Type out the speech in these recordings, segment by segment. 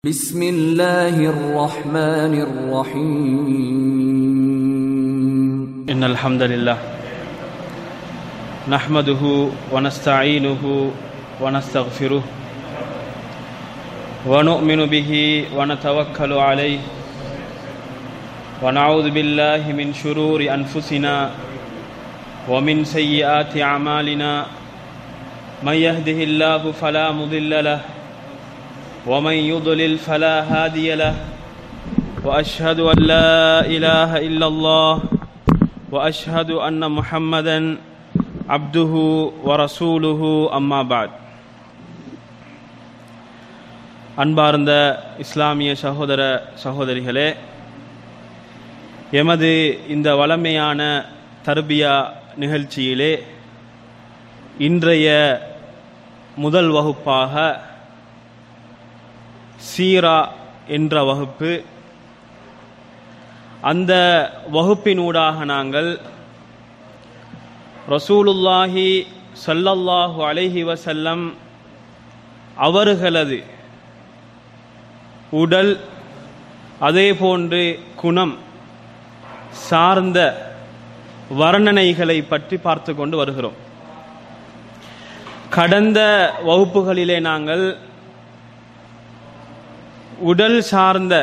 بسم الله الرحمن الرحيم إن الحمد لله نحمده ونستعينه ونستغفره ونؤمن به ونتوكل عليه ونعوذ بالله من شرور أنفسنا ومن سيئات أعمالنا من يهده الله فلا مضل له ومن يضلل فلا هادي له واشهد ان لا اله الا الله واشهد ان محمدا عبده ورسوله اما بعد அன்பார்ந்த இஸ்லாமிய சகோதர சகோதரிகளே எமது இந்த வளமையான தர்பியா நிகழ்ச்சியிலே இன்றைய முதல் வகுப்பாக சீரா என்ற வகுப்பு அந்த வகுப்பினூடாக நாங்கள் ரசூலுல்லாஹி ஸல்லல்லாஹு அலைஹி வஸல்லம் அவர்களது உடல் அதே போன்று குணம் சார்ந்த வர்ணனைகளை பற்றி பார்த்து கொண்டு வருகிறோம் கடந்த வகுப்புகளிலே நாங்கள் உடல் சார்ந்த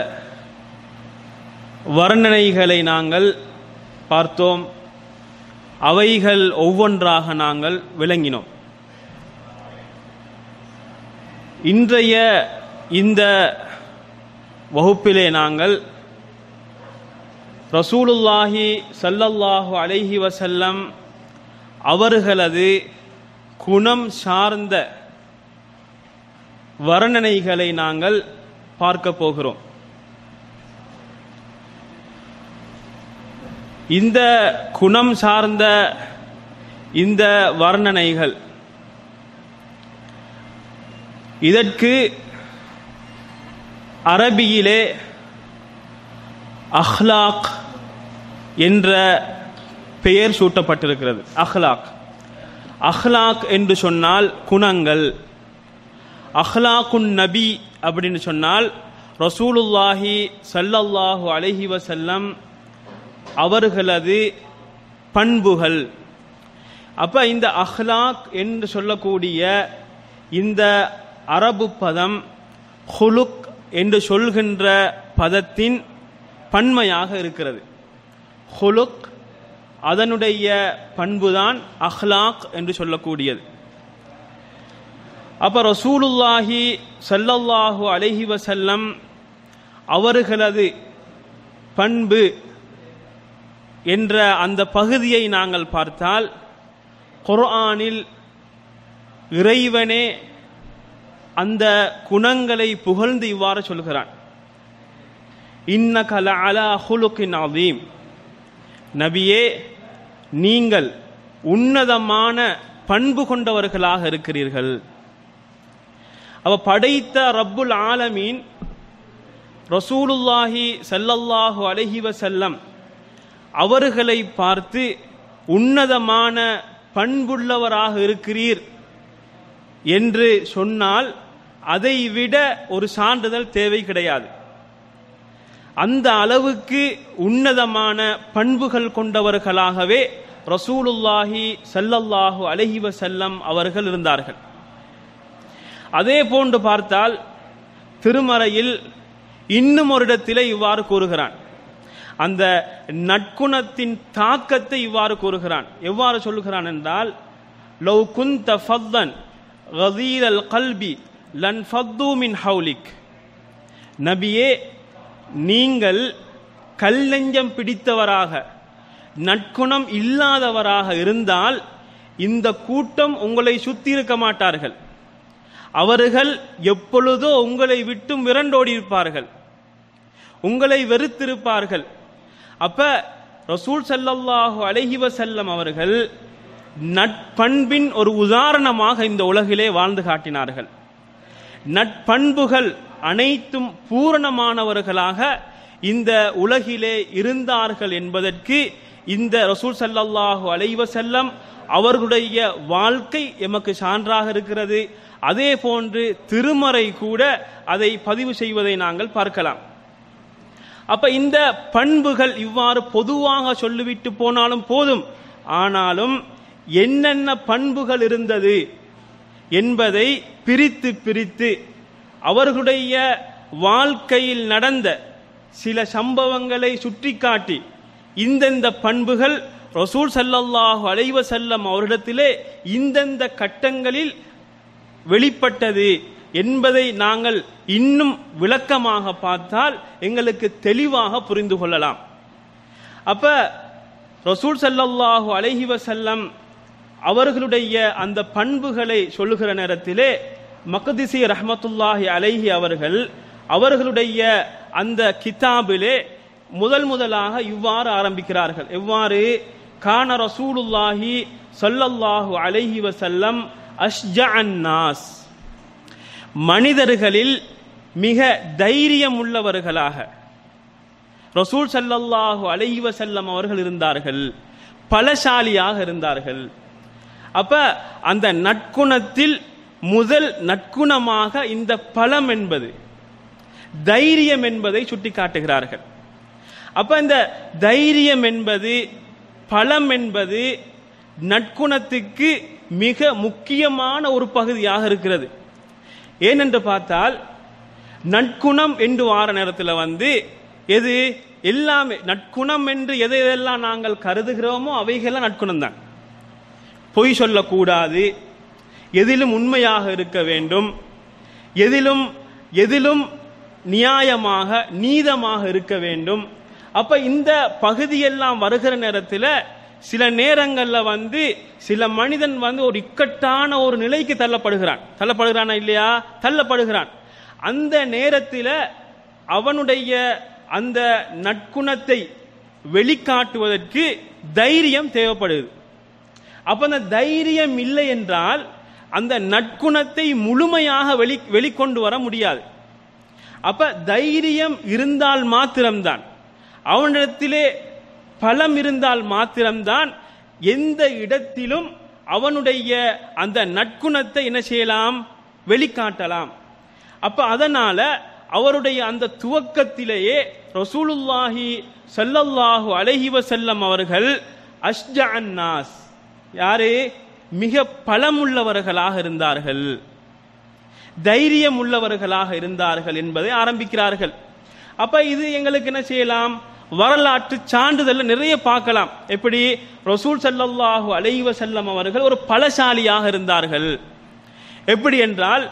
வர்ணனைகளை நாங்கள் பார்த்தோம் அவைகள் ஒவ்வொன்றாக நாங்கள் விளங்கினோம் இன்றைய இந்த வகுப்பிலே நாங்கள் ரசூலுல்லாஹி சல்லல்லாஹு அலைஹி வசல்லம் அவர்களது குணம் சார்ந்த வர்ணனைகளை நாங்கள் பார்க்க போகிறோம் இந்த குணம் சார்ந்த இந்த வர்ணனைகள் இதற்கு அரபியிலே அஹ்லாக் என்ற பெயர் சூட்டப்பட்டிருக்கிறது அஹ்லாக் அஹ்லாக் என்று சொன்னால் குணங்கள் அஹ்லாக்குன் நபி அப்படின்னு சொன்னால் ரசூலுல்லாஹி சல்லல்லாஹு அலஹி வசல்லம் அவர்களது பண்புகள் அப்ப இந்த அஹ்லாக் என்று சொல்லக்கூடிய இந்த அரபு பதம் ஹுலுக் என்று சொல்கின்ற பதத்தின் பன்மையாக இருக்கிறது ஹுலுக் அதனுடைய பண்புதான் அஹ்லாக் என்று சொல்லக்கூடியது அப்ப ரசூலுல்லாஹி சல்லல்லாஹு அலஹி வசல்லம் அவர்களது பண்பு என்ற அந்த பகுதியை நாங்கள் பார்த்தால் குர்ஆனில் இறைவனே அந்த குணங்களை புகழ்ந்து இவ்வாறு சொல்கிறான் இன்ன கல அலா ஹுலுக்கின் அதீம் நபியே நீங்கள் உன்னதமான பண்பு கொண்டவர்களாக இருக்கிறீர்கள் அவ படைத்த ரப்புல் ஆலமீன் ரசூலுல்லாஹி சல்லல்லாஹு அலஹி வசல்லம் அவர்களை பார்த்து உன்னதமான பண்புள்ளவராக இருக்கிறீர் என்று சொன்னால் அதை விட ஒரு சான்றிதழ் தேவை கிடையாது அந்த அளவுக்கு உன்னதமான பண்புகள் கொண்டவர்களாகவே ரசூலுல்லாஹி சல்லல்லாஹு அலஹி வசல்லம் அவர்கள் இருந்தார்கள் அதே போன்று பார்த்தால் திருமறையில் இன்னும் ஒரு இடத்திலே இவ்வாறு கூறுகிறான் அந்த நற்குணத்தின் தாக்கத்தை இவ்வாறு கூறுகிறான் எவ்வாறு சொல்லுகிறான் என்றால் லவ் குந்த ஃபத்தன் கதீர் அல் கல்பி லன் ஃபத்து மின் ஹவுலிக் நபியே நீங்கள் கல்லெஞ்சம் பிடித்தவராக நற்குணம் இல்லாதவராக இருந்தால் இந்த கூட்டம் உங்களை சுத்தி இருக்க மாட்டார்கள் அவர்கள் எப்பொழுதோ உங்களை விட்டும் விரண்டோடி இருப்பார்கள் உங்களை வெறுத்திருப்பார்கள் அப்ப ரசூல் சல்லல்லாஹு அலஹி வசல்லம் அவர்கள் நட்பண்பின் ஒரு உதாரணமாக இந்த உலகிலே வாழ்ந்து காட்டினார்கள் நட்பண்புகள் அனைத்தும் பூரணமானவர்களாக இந்த உலகிலே இருந்தார்கள் என்பதற்கு இந்த ரசூல் சல்லல்லாஹு அலைவசல்லம் அவர்களுடைய வாழ்க்கை எமக்கு சான்றாக இருக்கிறது அதே போன்று திருமறை கூட அதை பதிவு செய்வதை நாங்கள் பார்க்கலாம் அப்ப இந்த பண்புகள் இவ்வாறு பொதுவாக சொல்லிவிட்டு போனாலும் போதும் ஆனாலும் என்னென்ன பண்புகள் இருந்தது என்பதை பிரித்து பிரித்து அவர்களுடைய வாழ்க்கையில் நடந்த சில சம்பவங்களை சுட்டிக்காட்டி இந்தந்த பண்புகள் ரசூல் ஸல்லல்லாஹு அலைஹி வஸல்லம் அவரிடத்திலே இந்தந்த கட்டங்களில் வெளிப்பட்டது என்பதை நாங்கள் இன்னும் விளக்கமாக பார்த்தால் எங்களுக்கு தெளிவாக புரிந்து கொள்ளலாம் அப்ப ரசூல் ஸல்லல்லாஹு அலைஹி வஸல்லம் அவர்களுடைய அந்த பண்புகளை சொல்லுகிற நேரத்திலே மக்திசி ரஹ்மத்துல்லாஹி அலைஹி அவர்கள் அவர்களுடைய அந்த கிதாபிலே முதல் முதலாக இவ்வாறு ஆரம்பிக்கிறார்கள் எவ்வாறு கான ரசூலுல்லாஹி ஸல்லல்லாஹு அலைஹி வஸல்லம் அஷ்ஜஅன் நாஸ் மனிதர்களில் மிக தைரியம் உள்ளவர்களாக ரசூல் ஸல்லல்லாஹு அலைஹி வஸல்லம் அவர்கள் இருந்தார்கள் பலசாலியாக இருந்தார்கள் அப்ப அந்த நற்குணத்தில் முதல் நற்குணமாக இந்த பலம் என்பது தைரியம் என்பதை சுட்டிக்காட்டுகிறார்கள் அப்ப இந்த தைரியம் என்பது பலம் என்பது நற்குணத்துக்கு மிக முக்கியமான ஒரு பகுதியாக இருக்கிறது ஏனென்று பார்த்தால் நற்குணம் என்று வார நேரத்தில் வந்து எது எல்லாமே நற்குணம் என்று எதை எதெல்லாம் நாங்கள் கருதுகிறோமோ அவைகள்லாம் நற்குணம் தான் பொய் சொல்லக்கூடாது எதிலும் உண்மையாக இருக்க வேண்டும் எதிலும் எதிலும் நியாயமாக நீதமாக இருக்க வேண்டும் அப்ப இந்த பகுதியெல்லாம் வருகிற நேரத்தில் சில நேரங்கள்ல வந்து சில மனிதன் வந்து ஒரு இக்கட்டான ஒரு நிலைக்கு தள்ளப்படுகிறான் தள்ளப்படுகிறானா இல்லையா தள்ளப்படுகிறான் அந்த நேரத்தில் அவனுடைய அந்த நற்குணத்தை வெளிக்காட்டுவதற்கு தைரியம் தேவைப்படுது அப்ப அந்த தைரியம் இல்லை என்றால் அந்த நற்குணத்தை முழுமையாக வெளி வெளிக்கொண்டு வர முடியாது அப்ப தைரியம் இருந்தால் மாத்திரம்தான் அவனிடத்திலே பலம் இருந்தால் மாத்திரம்தான் எந்த இடத்திலும் அவனுடைய அந்த நற்குணத்தை என்ன செய்யலாம் வெளிக்காட்டலாம் அப்ப அதனால அவருடைய அந்த துவக்கத்திலேயே ரசூலுல்லாஹி ஸல்லல்லாஹு அலைஹி வஸல்லம் அவர்கள் அஷ்ஜஅன் நாஸ் யாரு மிக பலமுள்ளவர்களாக இருந்தார்கள் தைரியம் உள்ளவர்களாக இருந்தார்கள் என்பதை ஆரம்பிக்கிறார்கள் அப்ப இது எங்களுக்கு என்ன செய்யலாம் வரலாற்று சான்றிதழ் நிறைய பார்க்கலாம் எப்படி ரசூல் ஸல்லல்லாஹு அலைஹி வஸல்லம் அவர்கள் ஒரு பலசாலியாக இருந்தார்கள் எப்படி என்றால்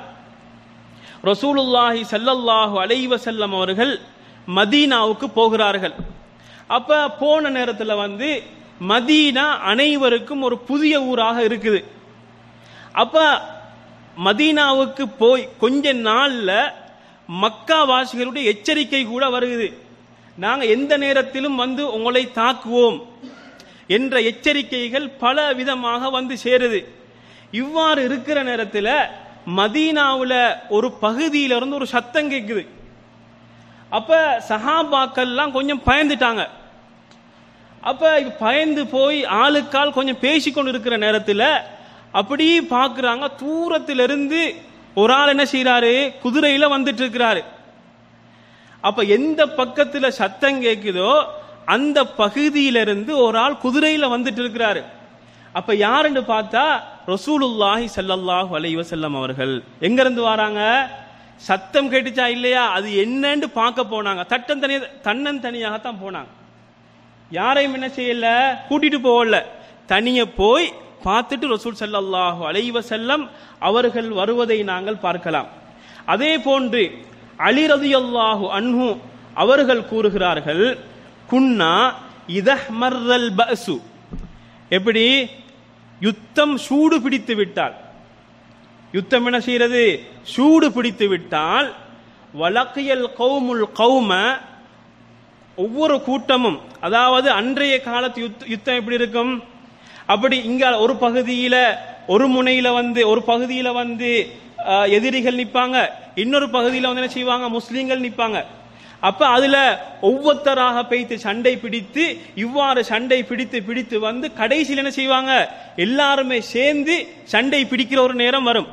ரசூலுல்லாஹி ஸல்லல்லாஹு அலைஹி வஸல்லம் அவர்கள் மதீனாவுக்கு போகிறார்கள் அப்ப போன நேரத்துல வந்து மதீனா அனைவருக்கும் ஒரு புதிய ஊராக இருக்குது அப்ப மதீனாவுக்கு போய் கொஞ்ச நாள்ல மக்கா வாசிகளுடைய எச்சரிக்கை கூட வருகிறது நாங்க எந்த நேரத்திலும் வந்து உங்களை தாக்குவோம் என்ற எச்சரிக்கைகள் பல விதமாக வந்து சேருது இவ்வாறு இருக்கிற நேரத்தில் மதீனாவுல ஒரு பகுதியில இருந்து ஒரு சத்தம் கேட்குது அப்ப சஹாபாக்கள்லாம் கொஞ்சம் பயந்துட்டாங்க அப்ப இப்ப பயந்து போய் ஆளுக்கால் கொஞ்சம் பேசிக்கொண்டு இருக்கிற நேரத்தில் அப்படியே பார்க்குறாங்க தூரத்திலிருந்து ஒரு ஆள் என்ன செய்யறாரு குதிரையில வந்துட்டு இருக்கிறாரு அப்ப எந்த பக்கத்துல சத்தம் கேக்குதோ அந்த பகுதியிலிருந்து ஒரு ஆள் குதிரையில வந்துட்டு இருக்கிறாரு அப்ப யாருன்னு பார்த்தா ரசூலுல்லாஹி ஸல்லல்லாஹு அலைஹி வஸல்லம் அவர்கள் எங்க இருந்து வராங்க சத்தம் கேட்டுச்சா இல்லையா அது என்னன்னு பார்க்க போனாங்க தட்டம் தனியா தன்னன் தனியாகத்தான் போனாங்க யாரையும் என்ன செய்யல கூட்டிட்டு போகல தனிய போய் பார்த்துட்டு ரசூல் ஸல்லல்லாஹு அலைஹி வஸல்லம் அவர்கள் வருவதை நாங்கள் பார்க்கலாம் அதே போன்று அலி ரலியல்லாஹு அன்ஹு அவர்கள் கூறுகிறார்கள் குன்னா இதஹ்மர்ரல் பஅசு எப்படி யுத்தம் சூடு பிடித்து விட்டால் யுத்தம் என்ன செய்யறது சூடு பிடித்து விட்டால் வலக்கியல் கௌமுல் கௌம ஒவ்வொரு கூட்டமும் அதாவது அன்றைய காலத்து யுத்த- யுத்தம் எப்படி இருக்கும் அப்படி இங்க ஒரு பகுதியில ஒரு முனையில வந்து ஒரு பகுதியில வந்து அஹ், எதிரிகள் நிப்பாங்க இன்னொரு பகுதியில வந்து என்ன செய்வாங்க முஸ்லீம்கள் நிப்பாங்க அப்ப அதுல ஒவ்வொருத்தராக பெய்த்து சண்டை பிடித்து இவ்வாறு சண்டை பிடித்து பிடித்து வந்து கடைசியில் என்ன செய்வாங்க எல்லாருமே சேர்ந்து சண்டை பிடிக்கிற ஒரு நேரம் வரும்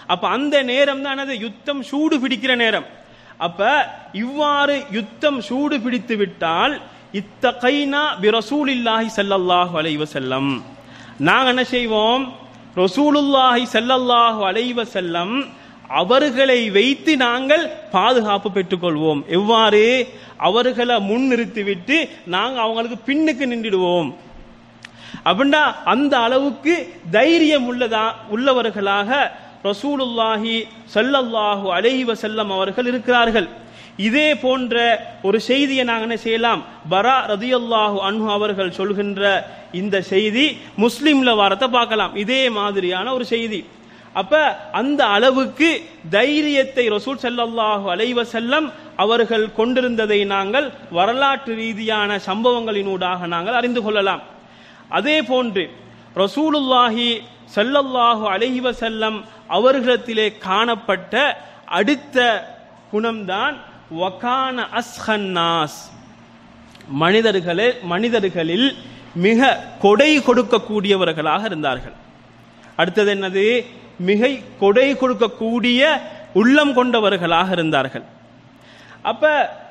அப்ப அந்த நேரம் தான் அது யுத்தம் சூடு பிடிக்கிற நேரம் அப்ப இவ்வாறு யுத்தம் சூடு பிடித்து விட்டால் இத்தகைனா பிரசூலில்லாஹி ஸல்லல்லாஹு அலைஹி வஸல்லம் நாங்க என்ன செய்வோம் ரசூலுல்லாஹி ஸல்லல்லாஹு அலைஹி வஸல்லம் அவர்களை வைத்து நாங்கள் பாதுகாப்பு பெற்றுக்கொள்வோம் எவ்வாறு அவர்களை முன்னிறுத்திவிட்டு நாங்க அவங்களுக்கு பின்னுக்கு நின்றுடுவோம் அப்படின்னா அந்த அளவுக்கு தைரியம் உள்ளதா உள்ளவர்களாக ரசூலுல்லாஹி ஸல்லல்லாஹு அலைஹி வஸல்லம் அவர்கள் இருக்கிறார்கள் இதே போன்ற ஒரு செய்தியை நாங்கள் என்ன செய்யலாம் பரா ரதியல்லாஹு அன்ஹு அவர்கள் சொல்கின்ற இந்த செய்தி முஸ்லிம்ல வாரத்தை பார்க்கலாம் இதே மாதிரியான ஒரு செய்தி அப்ப அந்த அளவுக்கு தைரியத்தை ரசூல் ஸல்லல்லாஹு அலைஹி வஸல்லம் அவர்கள் கொண்டிருந்ததை நாங்கள் வரலாற்று ரீதியான சம்பவங்களினூடாக நாங்கள் அறிந்து கொள்ளலாம் அதே போன்று ரசூலுல்லாஹி ஸல்லல்லாஹு அலைஹி வஸல்லம் அவர்களிடத்திலே காணப்பட்ட அடுத்த குணம்தான் வகான அஸ்ஹன்னாஸ் மனிதர்களே மனிதர்களில் மிக கொடை கொடுக்கக்கூடியவர்களாக இருந்தார்கள் அடுத்தது என்னது மிக கொடை கொடுக்கக்கூடிய உள்ளம் கொண்டவர்களாக இருந்தார்கள் அப்ப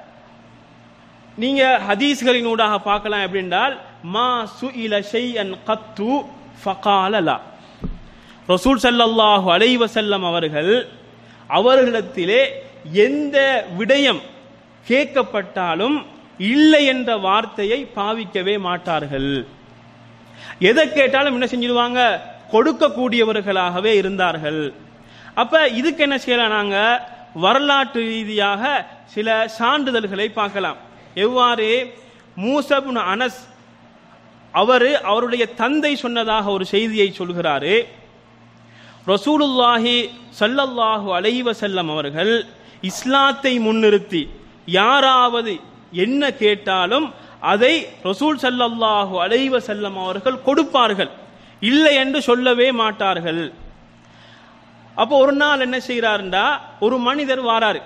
நீங்க ஹதீஸ்களினூடாக பார்க்கலாம் எப்படின்றால் மா சுஇல ஷைஅன் கத்து ஃபகாலலா ரசூல் ஸல்லல்லாஹு அலைஹி வஸல்லம் அவர்கள் அவர்களிடத்திலே எந்த விடயம் கேட்கப்பட்டாலும் இல்லை என்ற வார்த்தையை பாவிக்கவே மாட்டார்கள் எதை கேட்டாலும் என்ன செஞ்சிடுவாங்க கொடுக்கக்கூடியவர்களாகவே இருந்தார்கள் அப்ப இதுக்கு என்ன செய்யலாம் நாங்க வரலாற்று ரீதியாக சில சான்றிதழ்களை பார்க்கலாம் எவ்வாறு மூசபுன் அனஸ் அவரு அவருடைய தந்தை சொன்னதாக ஒரு செய்தியை சொல்கிறாரு ரசூலுல்லாஹி ஸல்லல்லாஹு அலைஹி வஸல்லம் அவர்கள் இஸ்லாத்தை முன்னிறுத்தி யாராவது என்ன கேட்டாலும் அதை ரசூல் ஸல்லல்லாஹு அலைஹி வஸல்லம் அவர்கள் கொடுப்பார்கள் இல்லை என்று சொல்லவே மாட்டார்கள் அப்போ ஒரு நாள் என்ன செய்கிறாருண்டா ஒரு மனிதர் வாராரு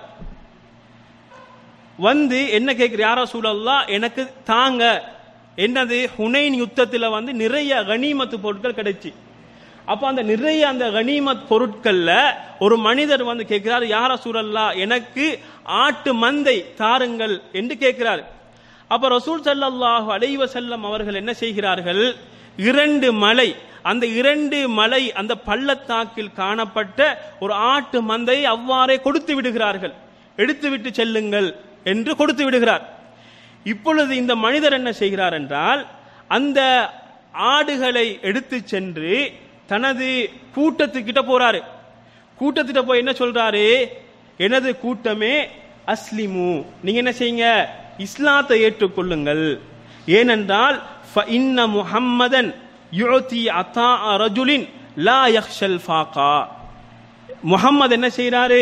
வந்து என்ன கேட்கிற யாரா சூழல்லா எனக்கு தாங்க என்னது ஹுனைன் யுத்தத்தில் வந்து நிறைய கனிமத்து பொருட்கள் கிடைச்சி அப்ப அந்த நிறைய அந்த கனிமத் பொருட்கள்ல ஒரு மனிதர் வந்து கேட்கிறார் யார சூழல்லா எனக்கு ஆட்டு மந்தை தாருங்கள் என்று கேட்கிறார் அப்ப ரசூல் ஸல்லல்லாஹு அலைஹி வஸல்லம் அவர்கள் என்ன செய்கிறார்கள் இரண்டு மலை அந்த இரண்டு மலை அந்த பள்ளத்தாக்கில் காணப்பட்ட ஒரு ஆட்டு மந்தை அவ்வாறே கொடுத்து விடுகிறார்கள் எடுத்துவிட்டு செல்லுங்கள் என்று கொடுத்து விடுகிறார் இப்பொழுது இந்த மனிதர் என்ன செய்கிறார் என்றால் அந்த ஆடுகளை எடுத்து சென்று தனது கூட்டத்துக்கிட்ட போறாரு கூட்டத்திட்ட போய் என்ன சொல்றாரு எனது கூட்டமே அஸ்லிமு நீங்க என்ன செய்யுங்க இஸ்லாத்தை ஏற்றுக்கொள்ளுங்கள் ஏனென்றால் இன்ன முஹம்மதன் யுத்தி அத்தா ரஜுலின் லா யக்ஷல் ஃபாகா முஹம்மது என்ன செய்றாரு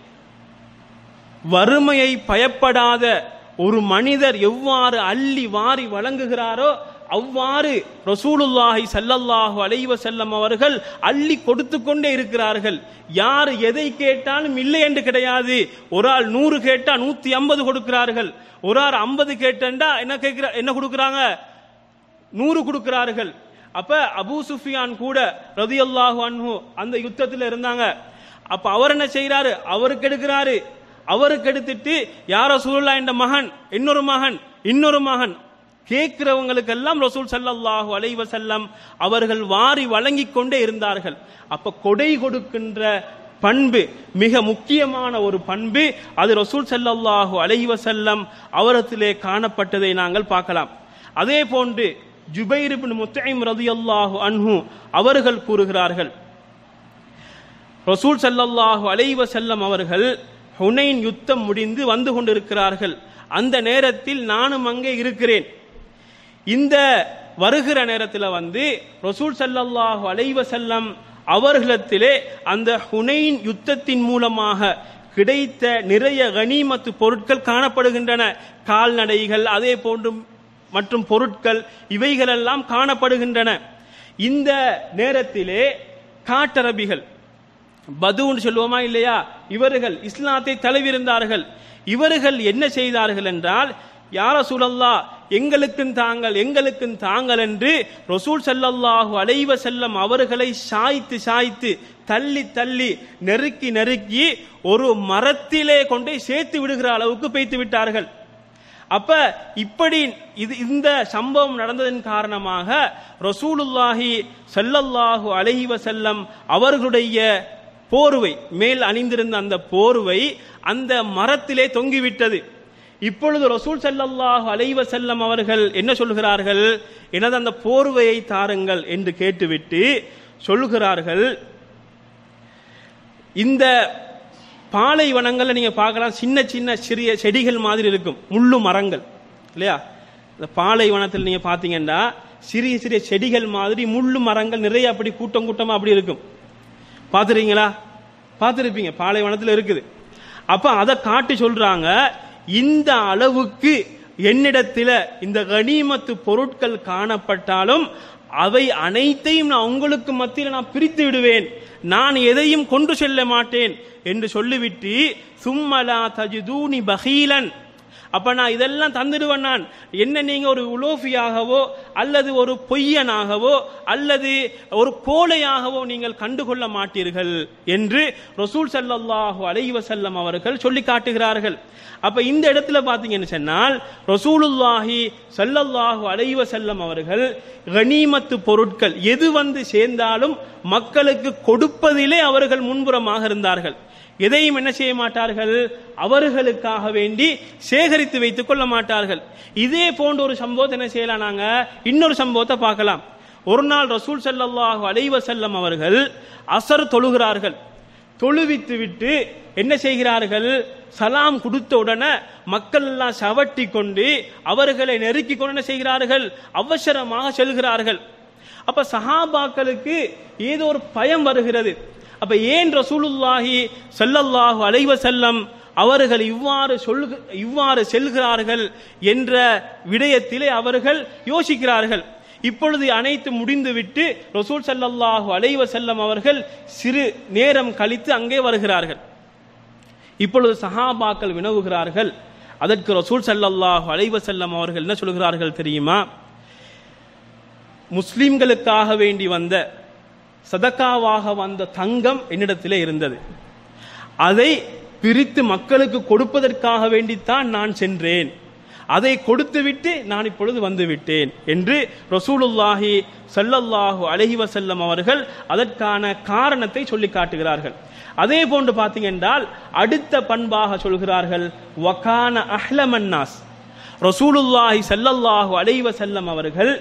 வறுமையை பயப்படாத ஒரு மனிதர் எவ்வாறு அள்ளி வாரி வழங்குகிறாரோ அவ்வாறு ரசூலுல்லாஹி ஸல்லல்லாஹு அலைஹி வஸல்லம் அவர்கள் அள்ளி கொடுத்து கொண்டே இருக்கிறார்கள் யார் எதை கேட்டாலும் இல்லை என்று கிடையாது ஒரு ஆள் நூறு கேட்டா நூத்தி ஐம்பது கொடுக்கிறார்கள் ஒரு ஆள் ஐம்பது கேட்டா என்ன கேட்கிற என்ன கொடுக்கறாங்க நூறு கொடுக்கிறார்கள் அப்ப அபூ சுஃபியான் கூட ரதியல்லாஹு அன்ஹு அந்த யுத்தத்தில் இருந்தாங்க அப்ப அவர் என்ன செய்யறாரு அவருக்கு எடுக்கிறாரு அவருக்கு எடுத்துட்டு யார சூழலா என்ற மகன் இன்னொரு மகன் இன்னொரு மகன் கேட்கிறவங்களுக்கெல்லாம் ரசூல் ஸல்லல்லாஹு அலைஹி வஸல்லம் அவர்கள் வாரி வழங்கி கொண்டே இருந்தார்கள் அப்ப கொடை கொடுக்கின்ற பண்பு மிக முக்கியமான ஒரு பண்பு அது ரசூல் ஸல்லல்லாஹு அலைஹி வஸல்லம் அவரத்திலே காணப்பட்டதை நாங்கள் பார்க்கலாம் அதே போன்று ஜுபைர் இப்னு முத்தைம் ரதியல்லாஹு அன்ஹு அவர்கள் கூறுகிறார்கள் ரசூல் ஸல்லல்லாஹு அலைஹி வஸல்லம் அவர்கள் ஹுனைன் யுத்தம் முடிந்து வந்து கொண்டிருக்கிறார்கள் அந்த நேரத்தில் நானும் அங்கே இருக்கிறேன் இந்த வருகிற நேரத்தில் வந்து ரசூல் ஸல்லல்லாஹு அலைஹி வஸல்லம் அவர்களிடத்திலே அந்த ஹுனைன் யுத்தத்தின் மூலமாக கிடைத்த நிறைய கனிமத்து பொருட்கள் காணப்படுகின்றன கால்நடைகள் அதே போன்று மற்றும் பொருட்கள் இவைகளெல்லாம் காணப்படுகின்றன இந்த நேரத்திலே காட்டரபிகள் பதுன்னு சொல்லுவோமா இல்லையா இவர்கள் இஸ்லாத்தை தழுவிருந்தார்கள் இவர்கள் என்ன செய்தார்கள் என்றால் யார சூழல்லா எங்களுக்கும் தாங்கள் எங்களுக்கும் தாங்கள் என்று ரசூல் ஸல்லல்லாஹு அலைஹி வஸல்லம் அவர்களை சாய்த்து சாய்த்து தள்ளி தள்ளி நெருக்கி நெருக்கி ஒரு மரத்திலே கொண்டு சேர்த்து விடுகிற அளவுக்கு பெய்த்து விட்டார்கள் அப்ப இப்படி இது இந்த சம்பவம் நடந்ததன் காரணமாக ரசூலுல்லாஹி ஸல்லல்லாஹு அலைஹி வஸல்லம் அவர்களுடைய போர்வை மேல் அணிந்திருந்த அந்த போர்வை அந்த மரத்திலே தொங்கிவிட்டது இப்பொழுது ரசூல் ஸல்லல்லாஹு அலைஹி வஸல்லம் அவர்கள் என்ன சொல்கிறார்கள் எனது அந்த போர்வையை தாருங்கள் என்று கேட்டுவிட்டு சொல்கிறார்கள் இந்த பாலைவனங்கள்ல நீங்க பார்க்கலாம் சின்ன சின்ன சிறிய செடிகள் மாதிரி இருக்கும் முள்ளு மரங்கள் இல்லையா இந்த பாலைவனத்தில் நீங்க பாத்தீங்கன்னா சிறிய சிறிய செடிகள் மாதிரி முள்ளு மரங்கள் நிறைய அப்படி கூட்டம் கூட்டமா அப்படி இருக்கும் பார்த்துருக்கீங்களா பார்த்துருப்பீங்க பாலைவனத்தில் இருக்குது அப்ப அதை காட்டி சொல்றாங்க இந்த அளவுக்கு என்னிடத்தில் இந்த கனிமத்து பொருட்கள் காணப்பட்டாலும் அவை அனைத்தையும் நான் உங்களுக்கு மத்தியில் நான் பிரித்து விடுவேன் நான் எதையும் கொண்டு செல்ல மாட்டேன் என்று சொல்லிவிட்டு சும்மலா தஜுதூனி பகீலன் அப்ப நான் இதெல்லாம் தந்துடுவேன் நான் என்ன நீங்க ஒரு உலோஃபியாகவோ அல்லது ஒரு பொய்யனாகவோ அல்லது ஒரு கோழையாகவோ நீங்கள் கண்டுகொள்ள மாட்டீர்கள் என்று ரசூல் ஸல்லல்லாஹு அலைஹி வஸல்லம் அவர்கள் சொல்லி காட்டுகிறார்கள் அப்ப இந்த இடத்துல பாத்தீங்கன்னு சொன்னால் ரசூலுல்லாஹி ஸல்லல்லாஹு அலைஹி வஸல்லம் அவர்கள் கனிமத்து பொருட்கள் எது வந்து சேர்ந்தாலும் மக்களுக்கு கொடுப்பதிலே அவர்கள் முன்புறமாக இருந்தார்கள் எதையும் என்ன செய்ய மாட்டார்கள் அவர்களுக்காக வேண்டி சேகரித்து வைத்துக் கொள்ள மாட்டார்கள் இதே போன்ற ஒரு சம்பவத்தை என்ன செய்யலாம் நாங்க இன்னொரு சம்பவத்தை பார்க்கலாம் ஒரு நாள் ரசூல் ஸல்லல்லாஹு அலைஹி வஸல்லம் அவர்கள் அசர் தொழுகிறார்கள் தொழுவித்து விட்டு என்ன செய்கிறார்கள் சலாம் கொடுத்த உடனே மக்கள் எல்லாம் சவட்டி கொண்டு அவர்களை நெருக்கி கொண்டு என்ன செய்கிறார்கள் அவசரமாக செல்கிறார்கள் அப்ப சஹாபாக்களுக்கு ஏதோ ஒரு பயம் வருகிறது அப்ப ஏன் ரசூலுல்லாஹி ஸல்லல்லாஹு அலைஹி வஸல்லம் அவர்கள் இவ்வாறு சொல்லுக இவ்வாறு செல்கிறார்கள் என்ற விடயத்திலே அவர்கள் யோசிக்கிறார்கள் இப்பொழுது அனைத்து முடிந்துவிட்டு ரசூல் ஸல்லல்லாஹு அலைஹி வஸல்லம் அவர்கள் சிறு நேரம் கழித்து அங்கே வருகிறார்கள் இப்பொழுது சஹாபாக்கள் வினவுகிறார்கள் அதற்கு ரசூல் ஸல்லல்லாஹு அலைஹி வஸல்லம் அவர்கள் என்ன சொல்கிறார்கள் தெரியுமா முஸ்லிம்களுக்காக வேண்டி வந்த சதக்காவாக வந்த தங்கம் என்னிடத்திலே இருந்தது அதை பிரித்து மக்களுக்கு கொடுப்பதற்காக வேண்டித்தான் நான் சென்றேன் அதை கொடுத்துவிட்டு நான் இப்பொழுது வந்து விட்டேன் என்று ரசூலுல்லாஹி ஸல்லல்லாஹு அலைஹி வஸல்லம் அவர்கள் அதற்கான காரணத்தை சொல்லி காட்டுகிறார்கள் அதே போன்று பார்த்தீங்க என்றால் அடுத்த பண்பாக சொல்கிறார்கள் வகான அஹ்லமன்னாஸ் ரசூலுல்லாஹி ஸல்லல்லாஹு அலைஹி வஸல்லம் அவர்கள்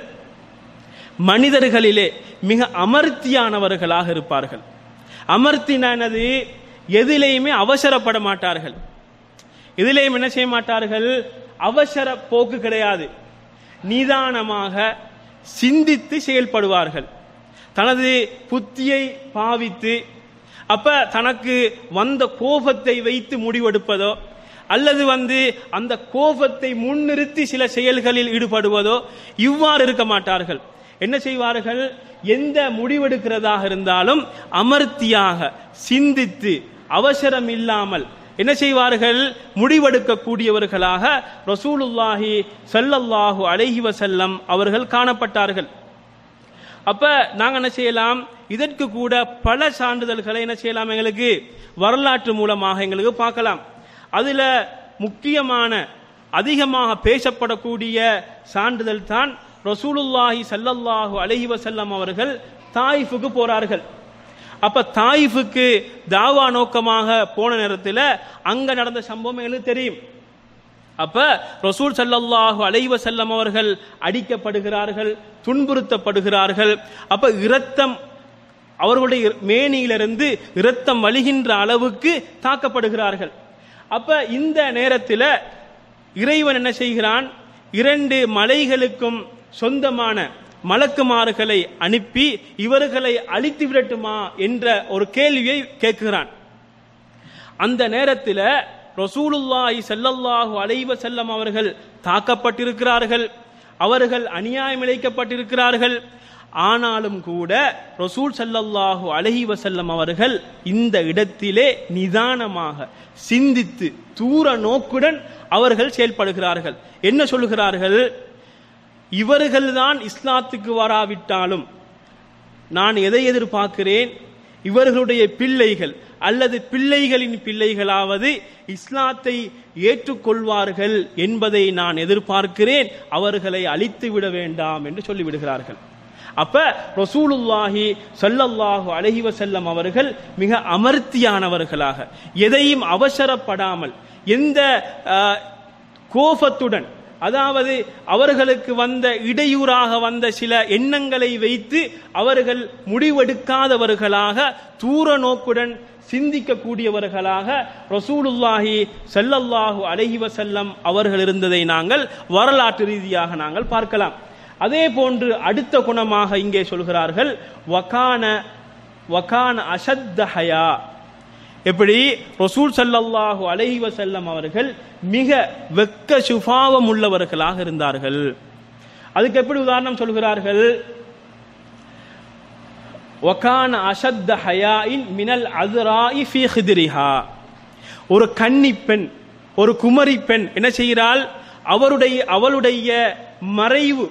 மனிதர்களிலே மிக அமர்த்தியானவர்களாக இருப்பார்கள் அமர்த்தினானது எதிலேயுமே அவசரப்பட மாட்டார்கள் எதிலேயும் என்ன செய்ய மாட்டார்கள் அவசர போக்கு கிடையாது நிதானமாக சிந்தித்து செயல்படுவார்கள் தனது புத்தியை பாவித்து அப்ப தனக்கு வந்த கோபத்தை வைத்து முடிவெடுப்பதோ அல்லது வந்து அந்த கோபத்தை முன்னிறுத்தி சில செயல்களில் ஈடுபடுவதோ இவ்வாறு இருக்க மாட்டார்கள் என்ன செய்வார்கள் எந்த முடிவெடுக்கிறதாக இருந்தாலும் அமர்த்தியாக சிந்தித்து அவசரம் இல்லாமல் என்ன செய்வார்கள் முடிவெடுக்க கூடியவர்களாக ரசூலுல்லாஹி ஸல்லல்லாஹு அலைஹி வஸல்லம் அவர்கள் காணப்பட்டார்கள் அப்ப நாங்க என்ன செய்யலாம் இதற்கு கூட பல சான்றிதழ்களை என்ன செய்யலாம் எங்களுக்கு வரலாற்று மூலமாக எங்களுக்கு பார்க்கலாம் அதுல முக்கியமான அதிகமாக பேசப்படக்கூடிய சான்றிதழ் தான் ரசூலுல்லாஹி ஸல்லல்லாஹு அலைஹி வஸல்லம் அவர்கள் தாயிஃபுக்கு போறார்கள் அப்ப தாயிஃபுக்கு தாவா நோக்கமாக போன நேரத்தில் அங்க நடந்த சம்பவம் எங்களுக்கு தெரியும் அப்ப ரசூல் ஸல்லல்லாஹு அலைஹி வஸல்லம் அவர்கள் அடிக்கப்படுகிறார்கள் துன்புறுத்தப்படுகிறார்கள் அப்ப இரத்தம் அவர்களுடைய மேனியிலிருந்து இரத்தம் வழிகின்ற அளவுக்கு தாக்கப்படுகிறார்கள் அப்ப இந்த நேரத்தில் இறைவன் என்ன செய்கிறான் இரண்டு மலைகளுக்கும் சொந்தமான மலக்குமார்களை அனுப்பி இவர்களை அழித்து விடட்டுமா என்ற ஒரு கேள்வியை கேட்கிறான் அந்த நேரத்தில் ரசூலுல்லாஹி ஸல்லல்லாஹு அலைஹி வஸல்லம் அவர்கள் தாக்கப்பட்டிருக்கிறார்கள் அவர்கள் அநியாயம் இழைக்கப்பட்டிருக்கிறார்கள் ஆனாலும் கூட ரசூல் ஸல்லல்லாஹு அலைஹி வஸல்லம் அவர்கள் இந்த இடத்திலே நிதானமாக சிந்தித்து தூர நோக்குடன் அவர்கள் செயல்படுகிறார்கள் என்ன சொல்லுகிறார்கள் இவர்கள்தான் இஸ்லாத்துக்கு வராவிட்டாலும் நான் எதை எதிர்பார்க்கிறேன் இவர்களுடைய பிள்ளைகள் அல்லது பிள்ளைகளின் பிள்ளைகளாவது இஸ்லாத்தை ஏற்றுக்கொள்வார்கள் என்பதை நான் எதிர்பார்க்கிறேன் அவர்களை அழித்து விட வேண்டாம் என்று சொல்லிவிடுகிறார்கள் அப்ப ரசூலுல்லாஹி ஸல்லல்லாஹு அலைஹி வஸல்லம் அவர்கள் மிக அமர்த்தியானவர்களாக எதையும் அவசரப்படாமல் எந்த அஹ், கோபத்துடன் அதாவது அவர்களுக்கு வந்த இடையூறாக வந்த சில எண்ணங்களை வைத்து அவர்கள் முடிவெடுக்காதவர்களாக தூர நோக்குடன் சிந்திக்கக்கூடியவர்களாக ரசூலுல்லாஹி ஸல்லல்லாஹு அலைஹி வஸல்லம் அவர்கள் இருந்ததை நாங்கள் வரலாற்று ரீதியாக நாங்கள் பார்க்கலாம் அதே போன்று அடுத்த குணமாக இங்கே சொல்கிறார்கள் வகான வகான அஷத்த ஹயா எப்படி ரசூல் ஸல்லல்லாஹு அலைஹி வஸல்லம் அவர்கள் மிக வெக்க சுபாவம் உள்ளவர்களாக இருந்தார்கள் அதுக்கு எப்படி உதாரணம் சொல்கிறார்கள் வகான அஷத்த ஹயாஇன் மினல் அஸ்ராஇ ஃபீ ஹித்ரிஹா ஒரு கன்னி பெண் ஒரு குமரி பெண் என்ன செய்கிறாள் அவருடைய அவளுடைய மறைவு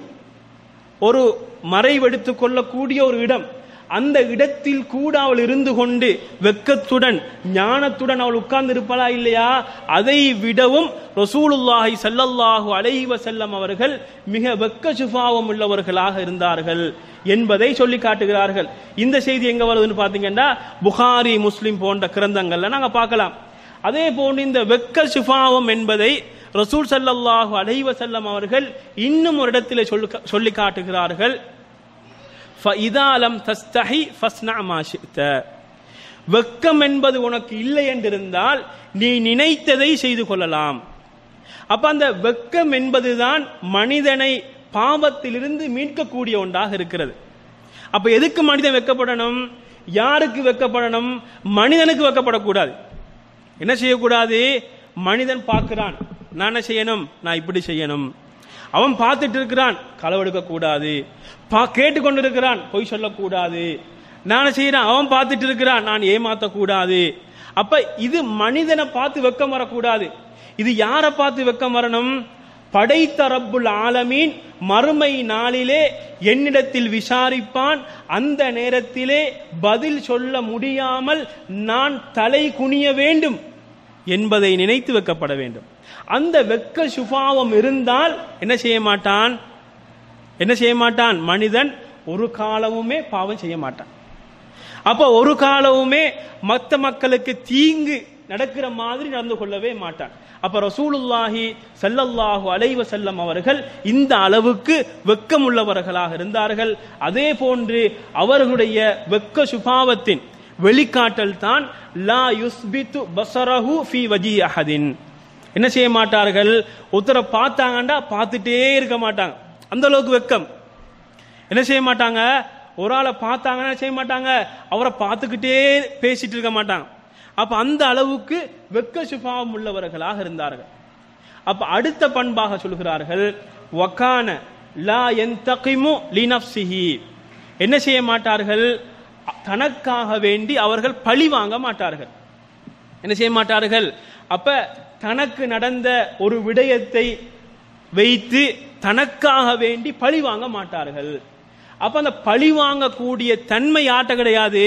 ஒரு மறைவெடுத்துக் கொள்ளக்கூடிய ஒரு இடம் அந்த இடத்தில் கூட அவள் இருந்து கொண்டு வெக்கத்துடன் ஞானத்துடன் அவள் உட்கார்ந்து இருப்பாளா இல்லையா அதை விடவும் ரசூலுல்லாஹி ஸல்லல்லாஹு அலைஹி வஸல்லம் அவர்கள் மிக வெக்க சுபாவம் உள்ளவர்களாக இருந்தார்கள் என்பதை சொல்லி காட்டுகிறார்கள் இந்த செய்தி எங்க வருதுன்னு பாத்தீங்கன்னா புகாரி முஸ்லிம் போன்ற கிரந்தங்கள்ல நாங்க பார்க்கலாம் அதே போன்று இந்த வெக்க சுபாவம் என்பதை ரசூல் ஸல்லல்லாஹு அலைஹி வஸல்லம் அவர்கள் இன்னும் ஒரு இடத்திலே சொல்லி- சொல்லி காட்டுகிறார்கள் فَإِذَا لَمْ تَسْتَحِي فَاصْنَعْ مَا شِئْتَ வெக்கம் என்பது உனக்கு இல்லை என்றிருந்தால் நீ நினைத்ததை செய்து கொள்ளலாம் அப்ப அந்த வெக்கம் என்பதுதான் மனிதனை பாவத்திலிருந்து மீட்கக்கூடிய ஒன்றாக இருக்கிறது அப்ப எதுக்கு மனிதன் வெக்கப்படணும் யாருக்கு வெக்கப்படணும் மனிதனுக்கு வெக்கப்படக்கூடாது என்ன செய்யக்கூடாது மனிதன் பார்க்கிறான் நான் என்ன செய்யணும் நான் இப்படி செய்யணும் அவன் பார்த்துட்டு இருக்கிறான் களவெடுக்க கூடாது பா கேட்டு கொண்டிருக்கிறான் பொய் சொல்லக்கூடாது நான் என்ன செய்யறான் அவன் பார்த்துட்டு இருக்கிறான் நான் ஏமாத்த கூடாது அப்ப இது மனிதனை பார்த்து வெக்கம் வரக்கூடாது இது யாரை பார்த்து வெக்கம் வரணும் படைத்த ரப்புல் ஆலமீன் மறுமை நாளிலே என்னிடத்தில் விசாரிப்பான் அந்த நேரத்திலே பதில் சொல்ல முடியாமல் நான் தலை குனிய வேண்டும் என்பதை நினைத்து வைக்கப்பட வேண்டும் அந்த வெக்க சுபாவம் இருந்தால் என்ன செய்ய மாட்டான் என்ன செய்ய மாட்டான் மனிதன் ஒரு காலமுமே பாவம் செய்ய மாட்டான் அப்ப ஒரு காலமுமே மத்த மக்களுக்கு தீங்கு நடக்கிற மாதிரி நடந்து கொள்ளவே மாட்டான் அப்ப ரசூலுல்லாஹி ஸல்லல்லாஹு அலைஹி வஸல்லம் அவர்கள் இந்த அளவுக்கு வெக்கமுள்ளவர்களாக இருந்தார்கள் அதே போன்று அவர்களுடைய வெக்க சுபாவத்தின் வெளிக்காட்டல் தான் லா யுஸ்பித்து பசரஹு ஃபி வஜி அஹதின் என்ன செய்ய மாட்டார்கள் ஒருத்தரை பார்த்தாங்கண்டா பார்த்துட்டே இருக்க மாட்டாங்க அந்த அளவுக்கு வெக்கம் என்ன செய்ய மாட்டாங்க ஒரு ஆளை பார்த்தாங்கன்னா என்ன செய்ய மாட்டாங்க அவரை பார்த்துக்கிட்டே பேசிட்டு இருக்க மாட்டாங்க அப்ப அந்த அளவுக்கு வெக்க சுபாவம் உள்ளவர்களாக இருந்தார்கள் அப்ப அடுத்த பண்பாக சொல்கிறார்கள் வக்கான லா என்தகிமு லினப்சிஹி என்ன செய்ய மாட்டார்கள் தனக்காக வேண்டி அவர்கள் பழி வாங்க மாட்டார்கள் என்ன செய்ய மாட்டார்கள் அப்ப தனக்கு நடந்த ஒரு விடயத்தை வைத்து தனக்காக வேண்டி பழி வாங்க மாட்டார்கள் அப்ப அந்த பழி வாங்கக்கூடிய தன்மை யார்ட்ட கிடையாது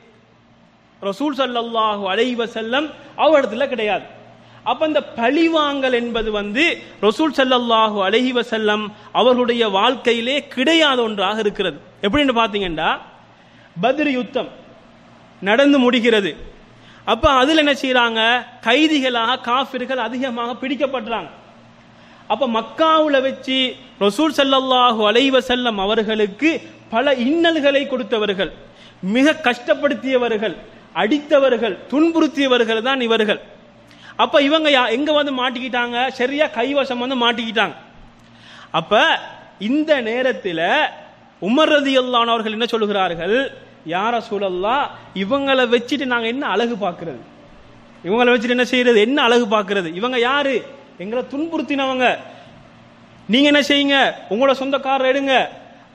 ரசூல் ஸல்லல்லாஹு அலைஹி வஸல்லம் அவரிடத்துல கிடையாது அப்ப இந்த பழிவாங்கல் என்பது வந்து ரசூல் ஸல்லல்லாஹு அலைஹி வஸல்லம் அவர்களுடைய வாழ்க்கையிலே கிடையாத ஒன்றாக இருக்கிறது எப்படின்னு பாத்தீங்கன்னா பத்ர் யுத்தம் நடந்து முடிகிறது அப்ப அதுல என்ன செய்யறாங்க கைதிகளாக காஃபிர்கள் அதிகமாக பிடிக்கப்படுறாங்க அப்ப மக்காவுல வச்சு ரசூல் ஸல்லல்லாஹு அலைஹி வஸல்லம் அவர்களுக்கு பல இன்னல்களை கொடுத்தவர்கள் மிக கஷ்டப்படுத்தியவர்கள் அடித்தவர்கள் துன்புறுத்தியவர்கள் தான் இவர்கள் அப்ப இவங்க யா- எங்க வந்து மாட்டிக்கிட்டாங்க சரியா கைவசம் வந்து மாட்டிக்கிட்டாங்க அப்ப இந்த நேரத்தில் உமர் ரதியல்லான் அவர்கள் என்ன சொல்லுகிறார்கள் யார சூழல்லா இவங்களை வச்சுட்டு நாங்க என்ன அழகு பார்க்கிறது இவங்களை வச்சுட்டு என்ன செய்யறது என்ன அழகு பார்க்கிறது இவங்க யாரு எங்களை துன்புறுத்தினவங்க நீங்க என்ன செய்யுங்க உங்களோட சொந்தக்காரர் எடுங்க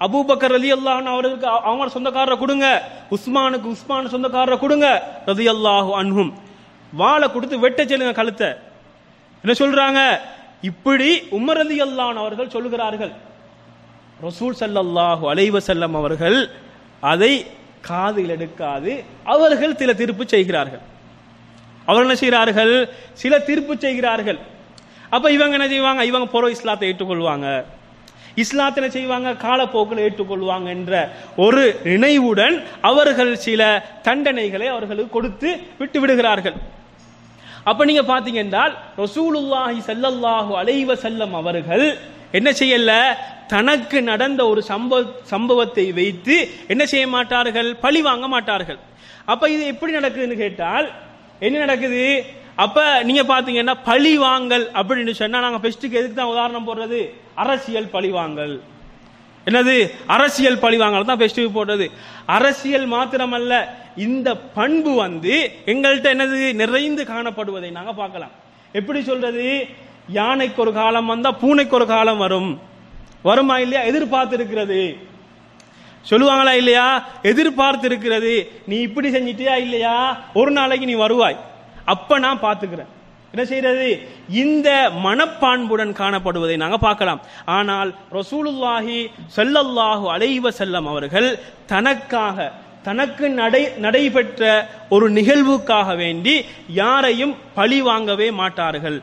அபூபக்கர் ரதி அல்லாஹ் அவர்களுக்கு அவ- அவங்க சொந்தக்காரரை கொடுங்க உஸ்மானுக்கு உஸ்மான் சொந்தக்காரரை கொடுங்க ரதி அல்லாஹு அன்ஹும் வாளை கொடுத்து வெட்ட செல்லுங்க கழுத்தை என்ன சொல்றாங்க இப்படி உமர் ரதி அவர்கள் சொல்லுகிறார்கள் ரசூல் ஸல்லல்லாஹு அலைஹி வஸல்லம் அவர்கள் அதை காதில் எடுக்காது அவர்கள் சில தீர்ப்பு செய்கிறார்கள் அவர்கள் என்ன செய்கிறார்கள் சில தீர்ப்பு செய்கிறார்கள் அப்ப இவங்க என்ன செய்வாங்க இவங்க புற இஸ்லாத்தை ஏற்றுக்கொள்வாங்க இஸ்லாத்தை என்ன செய்வாங்க காலப்போக்கில் ஏற்றுக்கொள்வாங்க என்ற ஒரு நினைவுடன் அவர்கள் சில தண்டனைகளை அவர்களுக்கு கொடுத்து விட்டு விடுகிறார்கள் அப்ப நீங்க பாத்தீங்க என்றால் ரசூலுல்லாஹி ஸல்லல்லாஹு அலைஹி வஸல்லம் அவர்கள் என்ன செய்யல தனக்கு நடந்த ஒரு சம்பவ சம்பவத்தை வைத்து என்ன செய்ய மாட்டார்கள் பழி வாங்க மாட்டார்கள் அப்ப இது எப்படி நடக்குதுன்னு கேட்டால் என்ன நடக்குது அப்ப நீங்க பாத்தீங்கன்னா பழி வாங்கல் அப்படின்னு சொன்னா நாங்க பெஸ்ட்டுக்கு எதுக்கு தான் உதாரணம் போடுறது அரசியல் பழி வாங்கல் என்னது அரசியல் பழிவாங்கல் தான் ஃபெஸ்டிவல் போடுறது அரசியல் மாத்திரமல்ல இந்த பண்பு வந்து எங்கள்கிட்ட என்னது நிறைந்து காணப்படுவதை நாங்க பார்க்கலாம் எப்படி சொல்றது யானைக்கு ஒரு காலம் வந்தா பூனைக்கு ஒரு காலம் வரும் வருமா இல்லையா எதிர்பார்த்து இருக்கிறது சொல்லுவாங்களா இல்லையா எதிர்பார்த்து இருக்கிறது நீ இப்படி செஞ்சிட்டியா இல்லையா ஒரு நாளைக்கு நீ வருவாய் அப்ப நான் பார்த்துக்கிறேன் என்ன செய்யறது இந்த மனப்பான்புடன் காணப்படுவதை நாங்க பார்க்கலாம் ஆனால் ரசூலுல்லாஹி ஸல்லல்லாஹு அலைஹி வஸல்லம் அவர்கள் தனக்காக தனக்கு நடை நடைபெற்ற ஒரு நிகழ்வுக்காக வேண்டி யாரையும் பழி வாங்கவே மாட்டார்கள்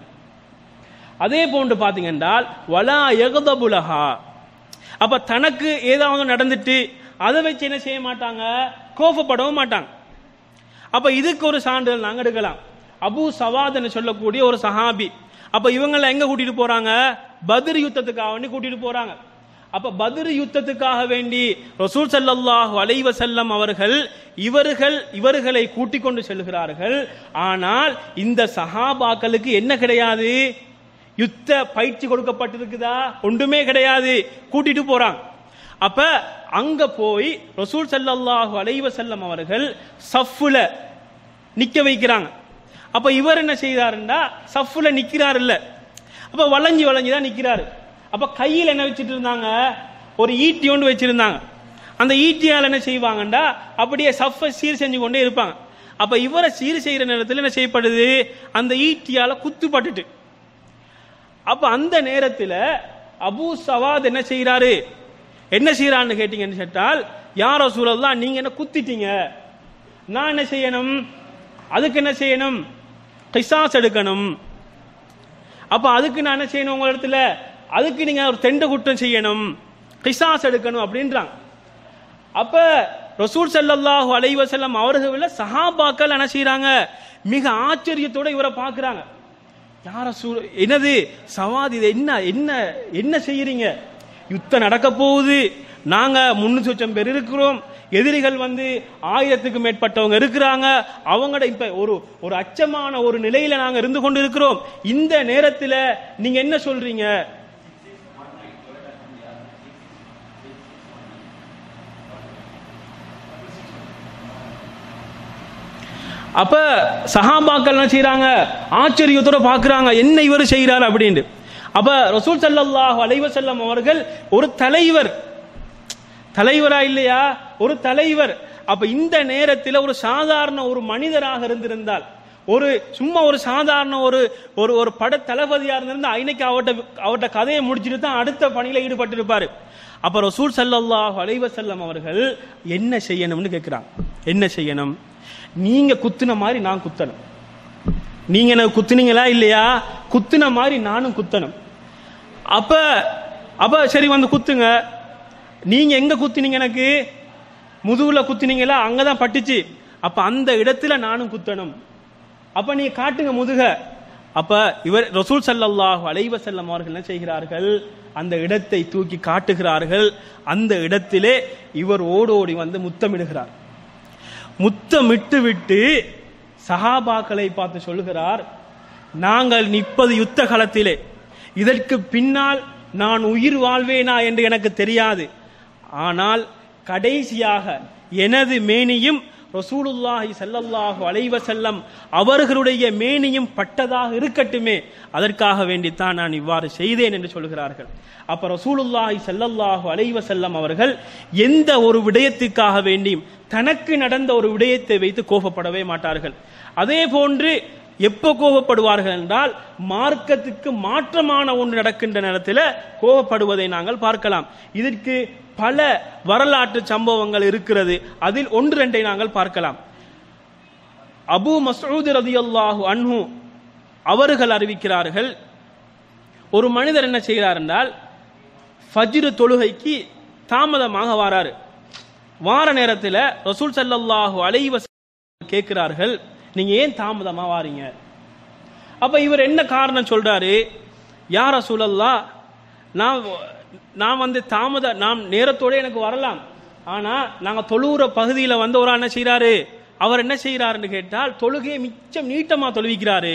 அதே போன்று பாத்தீங்கன்றால் வலா யகதபுலஹா அப்ப தனக்கு ஏதாவது நடந்துட்டு அதை வச்சு என்ன செய்ய மாட்டாங்க கோபப்படவும் மாட்டாங்க அப்ப இதுக்கு ஒரு சான்றிதழ் நாங்க எடுக்கலாம் அபு சவாத்னு சொல்லக்கூடிய ஒரு சஹாபி அப்ப இவங்கள எங்க கூட்டிட்டு போறாங்க பத்ர் யுத்தத்துக்காக வேண்டி கூட்டிட்டு போறாங்க அப்ப பத்ர் யுத்தத்துக்காக வேண்டி ரசூல் ஸல்லல்லாஹு அலைஹி வஸல்லம் அவர்கள் இவர்கள் இவர்களை கூட்டிக் கொண்டு செல்கிறார்கள் ஆனால் இந்த சஹாபாக்களுக்கு என்ன கிடையாது யுத்த பயிற்சி கொடுக்கப்பட்டிருக்குதா ஒன்றுமே கிடையாது கூட்டிட்டு போறாங்க அப்ப அங்க போய் ரசூல் ஸல்லல்லாஹு அலைஹி வஸல்லம் அவர்கள் சஃப்ல நிக்க வைக்கிறாங்க அப்ப இவர் என்ன செய்தாருன்னா சஃப்ல நிக்கிறார் இல்ல அப்ப வளைஞ்சு வளைஞ்சு தான் நிக்கிறாரு அப்ப கையில் என்ன வச்சிட்டு இருந்தாங்க ஒரு ஈட்டி ஒன்று வச்சிருந்தாங்க அந்த ஈட்டியால் என்ன செய்வாங்கண்டா அப்படியே சஃப்பை சீர் செஞ்சு கொண்டே இருப்பாங்க அப்ப இவரை சீர் செய்யற நேரத்தில் என்ன செய்யப்படுது அந்த ஈட்டியால குத்துப்பட்டுட்டு அப்ப அந்த நேரத்தில் அபூ சவாத் என்ன செய்யறாரு என்ன செய்யறான்னு கேட்டீங்கன்னு கேட்டால் யார் சூழல்லாம் நீங்க என்ன குத்திட்டீங்க நான் என்ன செய்யணும் அதுக்கு என்ன செய்யணும் கிசாஸ் எடுக்கணும் அப்ப அதுக்கு நான் என்ன செய்யணும் உங்க இடத்துல அதுக்கு நீங்க ஒரு தெண்ட குற்றம் செய்யணும் கிசாஸ் எடுக்கணும் அப்படின்றாங்க அப்ப ரசூல் ஸல்லல்லாஹு அலைஹி வஸல்லம் அவர்கள் சஹாபாக்கள் என்ன செய்றாங்க மிக ஆச்சரியத்தோட இவரை பார்க்கறாங்க யார சூ என்னது சவாத் இது என்ன என்ன என்ன செய்யறீங்க யுத்தம் நடக்க போகுது நாங்க முன்னூத்தி சொச்சம் பேர் இருக்கிறோம் எதிரிகள் வந்து ஆயிரத்துக்கு மேற்பட்டவங்க இருக்கிறாங்க அவங்களோட இப்ப ஒரு ஒரு அச்சமான ஒரு நிலையில நாங்க இருந்து கொண்டு இருக்கிறோம் இந்த நேரத்துல நீங்க என்ன சொல்றீங்க அப்ப சஹாபாக்கள் என்ன செய்றாங்க ஆச்சரியத்தோட பாக்குறாங்க என்ன இவர் செய்யறாரு அப்படின்னு அப்ப ரசூல் ஸல்லல்லாஹு அலைஹி வஸல்லம் அவர்கள் ஒரு தலைவர் தலைவரா இல்லையா ஒரு தலைவர் அப்ப இந்த நேரத்தில் ஒரு சாதாரண ஒரு மனிதராக இருந்திருந்தால் ஒரு சும்மா ஒரு சாதாரண ஒரு ஒரு ஒரு பட தளபதியா இருந்திருந்தா இன்னைக்கு அவர்ட்ட அவர்ட்ட கதையை முடிச்சிட்டு தான் அடுத்த பணியில ஈடுபட்டு இருப்பாரு அப்ப ரசூல் ஸல்லல்லாஹு அலைஹி வஸல்லம் அவர்கள் என்ன செய்யணும்னு கேட்கிறாங்க என்ன செய்யணும் நீங்க குத்துன மாதிரி நான் குத்தணும் நீங்க எனக்கு குத்துனீங்களா இல்லையா குத்துன மாதிரி நானும் குத்தணும் அப்ப அப்ப சரி வந்து குத்துங்க நீங்க எங்க குத்துனீங்க எனக்கு முதுகுல குத்துனீங்களா அங்கதான் பட்டுச்சு அப்ப அந்த இடத்துல நானும் குத்தணும் அப்ப நீங்க காட்டுங்க முதுக அப்ப இவர் ரசூல் ஸல்லல்லாஹு அலைஹி வஸல்லம் அவர்கள் என்ன செய்கிறார்கள் அந்த இடத்தை தூக்கி காட்டுகிறார்கள் அந்த இடத்திலே இவர் ஓடோடி வந்து முத்தமிடுகிறார் முத்தமிட்டு விட்டு சஹாபாக்களை பார்த்து சொல்லுகிறார் நாங்கள் நிற்பது யுத்த களத்திலே இதற்கு பின்னால் நான் உயிர் வாழ்வேனா என்று எனக்கு தெரியாது ஆனால் கடைசியாக எனது மேனியும் ரசூலுல்லாஹி ஸல்லல்லாஹு அலைஹி வஸல்லம் அவர்களுடைய மேனியும் பட்டதாக இருக்கட்டுமே அதற்காக வேண்டித்தான் நான் இவ்வாறு செய்தேன் என்று சொல்கிறார்கள் அப்ப ரசூலுல்லாஹி ஸல்லல்லாஹு அலைஹி வஸல்லம் அவர்கள் எந்த ஒரு விடயத்துக்காக வேண்டியும் தனக்கு நடந்த ஒரு விடயத்தை வைத்து கோபப்படவே மாட்டார்கள் அதே போன்று எப்போ கோபப்படுவார்கள் என்றால் மார்க்கத்துக்கு மாற்றமான ஒன்று நடக்கின்ற நேரத்தில் கோபப்படுவதை நாங்கள் பார்க்கலாம் இதற்கு பல வரலாற்று சம்பவங்கள் இருக்கிறது அதில் ஒன்று ரெண்டை நாங்கள் பார்க்கலாம் அபு மசூத் ரதியல்லாஹு அன்ஹு அவர்கள் அறிவிக்கிறார்கள் ஒரு மனிதர் என்ன செய்கிறார் என்றால் ஃபஜ்ரு தொழுகைக்கு தாமதமாக வாராரு வார நேரத்தில் ரசூல் ஸல்லல்லாஹு அலைஹி வஸல்லம் கேட்கிறார்கள் நீங்க ஏன் தாமதமா வாரீங்க அப்ப இவர் என்ன காரணம் சொல்றாரு யார் ரசூலல்லா நான் நான் வந்து தாமத நாம் நேரத்தோட எனக்கு வரலாம் ஆனா நாங்க தொழுகிற பகுதியில வந்து ஒரு ஆள் என்ன செய்யறாரு அவர் என்ன செய்யறாருன்னு கேட்டால் தொழுகையை மிச்சம் நீட்டமா தொழுவிக்கிறாரு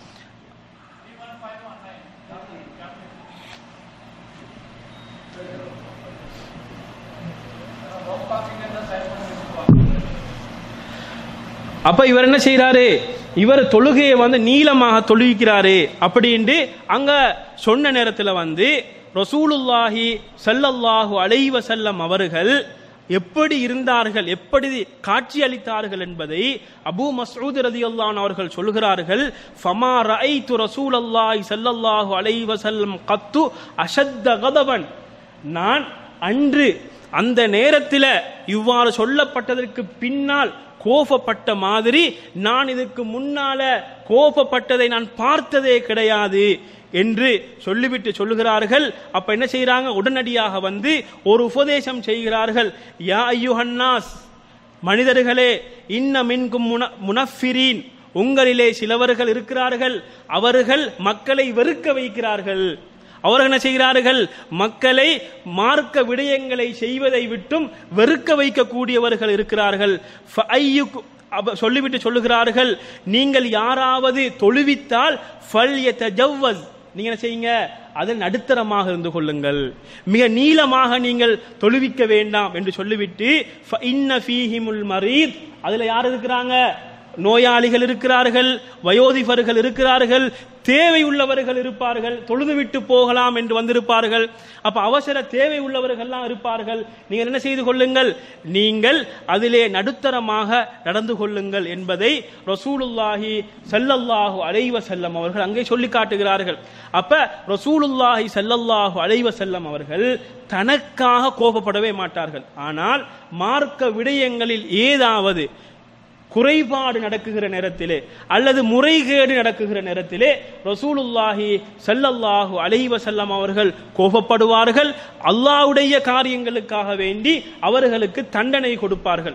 அப்ப இவர் என்ன செய்யறாரு இவர் தொழுகையை வந்து நீளமாக தொழுவிக்கிறாரு அப்படின்ட்டு அங்க சொன்ன நேரத்தில் வந்து ரசூலுல்லாஹி ஸல்லல்லாஹு அலைஹி வஸல்லம் அவர்கள் எப்படி இருந்தார்கள் எப்படி காட்சி அளித்தார்கள் என்பதை அபூ மஸ்ஊத் ரதியல்லான் அவர்கள் சொல்கிறார்கள் ஃபமா ரஐத்து ரசூலல்லாஹி ஸல்லல்லாஹு அலைஹி வஸல்லம் கத்து அஷத்த கதவன் நான் அன்று அந்த நேரத்தில் இவ்வாறு சொல்லப்பட்டதற்கு பின்னால் கோபப்பட்ட மாதிரி நான் இதுக்கு முன்னால கோபப்பட்டதை நான் பார்த்ததே கிடையாது என்று சொல்லிவிட்டு சொல்லுகிறார்கள் அப்ப என்ன செய்யறாங்க உடனடியாக வந்து ஒரு உபதேசம் செய்கிறார்கள் யா ஐயுஹன்னாஸ் மனிதர்களே இன்ன மின்கும் முன முனஃபிரீன் உங்களிலே சிலவர்கள் இருக்கிறார்கள் அவர்கள் மக்களை வெறுக்க வைக்கிறார்கள் அவர்கள் என்ன செய்கிறார்கள் மக்களை மார்க்க விடயங்களை செய்வதை விட்டும் வெறுக்க வைக்கக்கூடியவர்கள் இருக்கிறார்கள் ஃபஅய்யுக்கு- அப்ப சொல்லிவிட்டு சொல்லுகிறார்கள் நீங்கள் யாராவது தொழுவித்தால் ஃபல் யதஜவ்வஸ் நீங்க என்ன செய்யுங்க அதில் நடுத்தரமாக இருந்து கொள்ளுங்கள் மிக நீளமாக நீங்கள் தொழுவிக்க வேண்டாம் என்று சொல்லிவிட்டு ஃப இன்ன ஃபீஹிமுல் மரீத் அதுல யார் இருக்கிறாங்க நோயாளிகள் இருக்கிறார்கள் வயோதிபர்கள் இருக்கிறார்கள் தேவை உள்ளவர்கள் இருப்பார்கள் தொழுது விட்டு போகலாம் என்று வந்திருப்பார்கள் அப்ப அவசர தேவை உள்ளவர்கள்லாம் இருப்பார்கள் நீங்கள் என்ன செய்து கொள்ளுங்கள் நீங்கள் அதிலே நடுத்தரமாக நடந்து கொள்ளுங்கள் என்பதை ரசூலுல்லாஹி ஸல்லல்லாஹு அலைஹி வஸல்லம் அவர்கள் அங்கே சொல்லி காட்டுகிறார்கள் அப்ப ரசூலுல்லாஹி ஸல்லல்லாஹு அலைஹி வஸல்லம் அவர்கள் தனக்காக கோபப்படவே மாட்டார்கள் ஆனால் மார்க்க விடயங்களில் ஏதாவது குறைபாடு நடக்குகிற நேரத்திலே அல்லது முறைகேடு நடக்குகிற நேரத்திலே ரசூலுல்லாஹி ஸல்லல்லாஹு அலைஹி வஸல்லம் அவர்கள் கோபப்படுவார்கள் அல்லாஹ்வுடைய காரியங்களுக்காக வேண்டி அவர்களுக்கு தண்டனை கொடுப்பார்கள்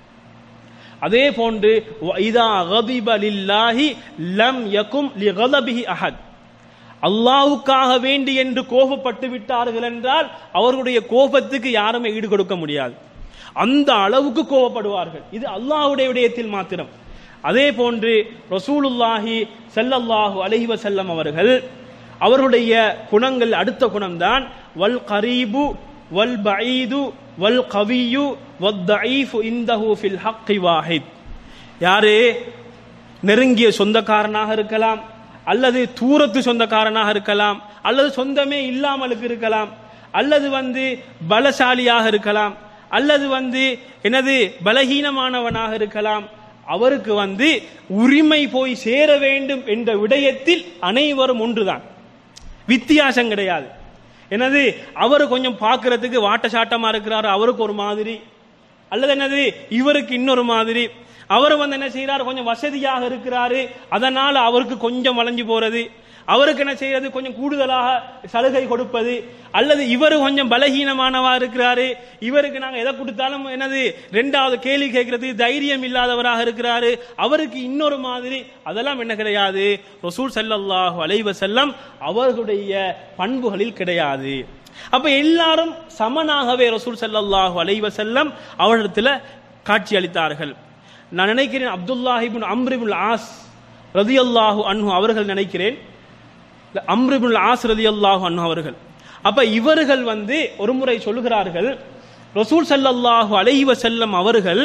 அதே போன்று இதா கதிப லில்லாஹி லம் யகும் லிகதபிஹி அஹத் அல்லாஹ்வுக்காக வேண்டி என்று கோபப்பட்டு விட்டார்கள் என்றால் அவர்களுடைய கோபத்துக்கு யாருமே ஈடு கொடுக்க முடியாது அந்த அளவுக்கு கோபப்படுவார்கள் இது அல்லாஹ்வுடைய விடயத்தில் மாத்திரம் அதே போன்று ரசூலுல்லாஹி ஸல்லல்லாஹு அலைஹி வஸல்லம் அவர்கள் அவருடைய குணங்கள் அடுத்த குணம்தான் வல் கரீபு வல் பஈது வல் கவியு வத் தஈஃபு இந்தஹு ஃபில் ஹக்கி வாஹித் யாரு நெருங்கிய சொந்தக்காரனாக இருக்கலாம் அல்லது தூரத்து சொந்தக்காரனாக இருக்கலாம் அல்லது சொந்தமே இல்லாமலுக்கு இருக்கலாம் அல்லது வந்து பலசாலியாக இருக்கலாம் அல்லது வந்து எனது பலகீனமானவனாக இருக்கலாம் அவருக்கு வந்து உரிமை போய் சேர வேண்டும் என்ற விடயத்தில் அனைவரும் ஒன்றுதான் வித்தியாசம் கிடையாது என்னது அவர் கொஞ்சம் பார்க்கறதுக்கு வாட்ட சாட்டமா இருக்கிறாரு அவருக்கு ஒரு மாதிரி அல்லது என்னது இவருக்கு இன்னொரு மாதிரி அவர் வந்து என்ன செய்யறாரு கொஞ்சம் வசதியாக இருக்கிறாரு அதனால அவருக்கு கொஞ்சம் வளைஞ்சு போறது அவருக்கு என்ன செய்யறது கொஞ்சம் கூடுதலாக சலுகை கொடுப்பது அல்லது இவர் கொஞ்சம் பலகீனமானவா இருக்கிறாரு இவருக்கு நாங்க எதை கொடுத்தாலும் என்னது ரெண்டாவது கேள்வி கேட்கறது தைரியம் இல்லாதவராக இருக்கிறாரு அவருக்கு இன்னொரு மாதிரி அதெல்லாம் என்ன கிடையாது ரசூல் ஸல்லல்லாஹு அலைஹி வஸல்லம் அவர்களுடைய பண்புகளில் கிடையாது அப்ப எல்லாரும் சமனாகவே ரசூல் ஸல்லல்லாஹு அலைஹி வஸல்லம் அவரிடத்துல காட்சி அளித்தார்கள் நான் நினைக்கிறேன் அப்துல்லாஹிபின் அம்ரிபுல் ஆஸ் ரதியல்லாஹு அன்ஹு அவர்கள் நினைக்கிறேன் அம்ரிபுல் ஆஸ் ரதியல்லாஹு அன்ஹு அவர்கள் அப்ப இவர்கள் வந்து ஒரு முறை சொல்லுகிறார்கள் ரசூல் ஸல்லல்லாஹு அலைஹி வஸல்லம் அவர்கள்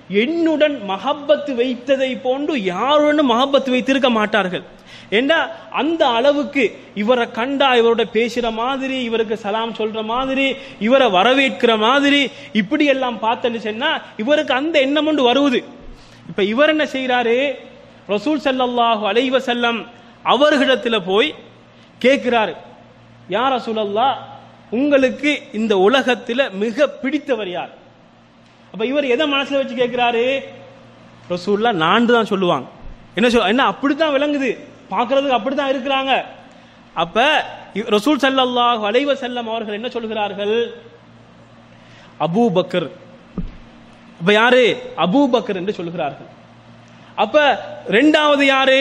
என்னுடன் மஹப்பத்து வைத்ததை போன்று யாருடன் மஹப்பத்து வைத்திருக்க மாட்டார்கள் ஏண்டா அந்த அளவுக்கு இவரை கண்டா இவரோட பேசுற மாதிரி இவருக்கு சலாம் சொல்ற மாதிரி இவரை வரவேற்கிற மாதிரி இப்படி எல்லாம் பார்த்தேன்னு சொன்னா இவருக்கு அந்த எண்ணம் ஒன்று வருவது இப்ப இவர் என்ன செய்யறாரு ரசூல் ஸல்லல்லாஹு அலைஹி வஸல்லம் அவர்களிடத்துல போய் கேட்கிறாரு யார் ரசூலல்லா உங்களுக்கு இந்த உலகத்துல மிக பிடித்தவர் யார் அப்ப இவர் எதை மனசுல வச்சு கேட்கிறாரு ரசூல்லா நான் தான் சொல்லுவாங்க என்ன சொல் என்ன அப்படித்தான் விளங்குது பார்க்கிறதுக்கு அப்படித்தான் இருக்கிறாங்க அப்ப இ- ரசூல் ஸல்லல்லாஹு அலைஹி வஸல்லம் அவர்கள் என்ன சொல்கிறார்கள் அபூபக்கர் அப்ப யாரு அபூபக்கர் என்று சொல்கிறார்கள் அப்ப ரெண்டாவது யாரு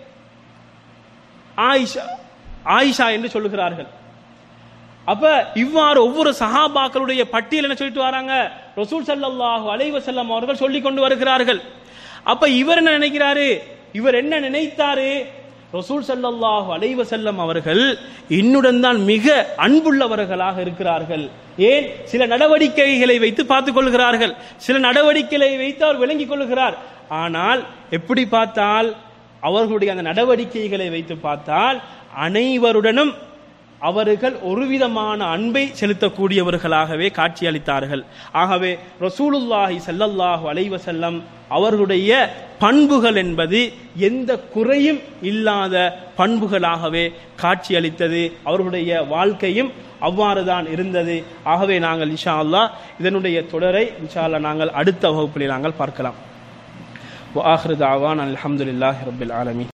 ஆயிஷா ஆயிஷா என்று சொல்லுகிறார்கள் அப்ப இவ்வாறு ஒவ்வொரு சஹாபாக்களுடைய பட்டியல் என்ன சொல்லிட்டு வராங்க ரசூல் ஸல்லல்லாஹு அலைஹி வஸல்லம் அவர்கள் சொல்லிக் கொண்டு வருகிறார்கள் அப்ப இவர் என்ன நினைக்கிறாரு இவர் என்ன நினைத்தாரு ரசூல் ஸல்லல்லாஹு அலைஹி வஸல்லம் அவர்கள் என்னுடன் தான் மிக அன்புள்ளவர்களாக இருக்கிறார்கள் ஏன் சில நடவடிக்கைகளை வைத்து பார்த்துக் கொள்கிறார்கள் சில நடவடிக்கைகளை வைத்து அவர் விளங்கிக் கொள்கிறார் ஆனால் எப்படி பார்த்தால் அவர்களுடைய அந்த நடவடிக்கைகளை வைத்து பார்த்தால் அனைவருடனும் அவர்கள் ஒரு விதமான அன்பை செலுத்தக்கூடியவர்களாகவே காட்சியளித்தார்கள் ஆகவே ரசூலுல்லாஹி ஸல்லல்லாஹு அலைஹி வஸல்லம் அவர்களுடைய பண்புகள் என்பது எந்த குறையும் இல்லாத பண்புகளாகவே காட்சியளித்தது அவர்களுடைய வாழ்க்கையும் அவ்வாறுதான் இருந்தது ஆகவே நாங்கள் இன்ஷா அல்லாஹ் இதனுடைய தொடரை இன்ஷா அல்லாஹ் நாங்கள் அடுத்த வகுப்பிலே நாங்கள் பார்க்கலாம் وآخر دعوانا الحمد لله رب العالمين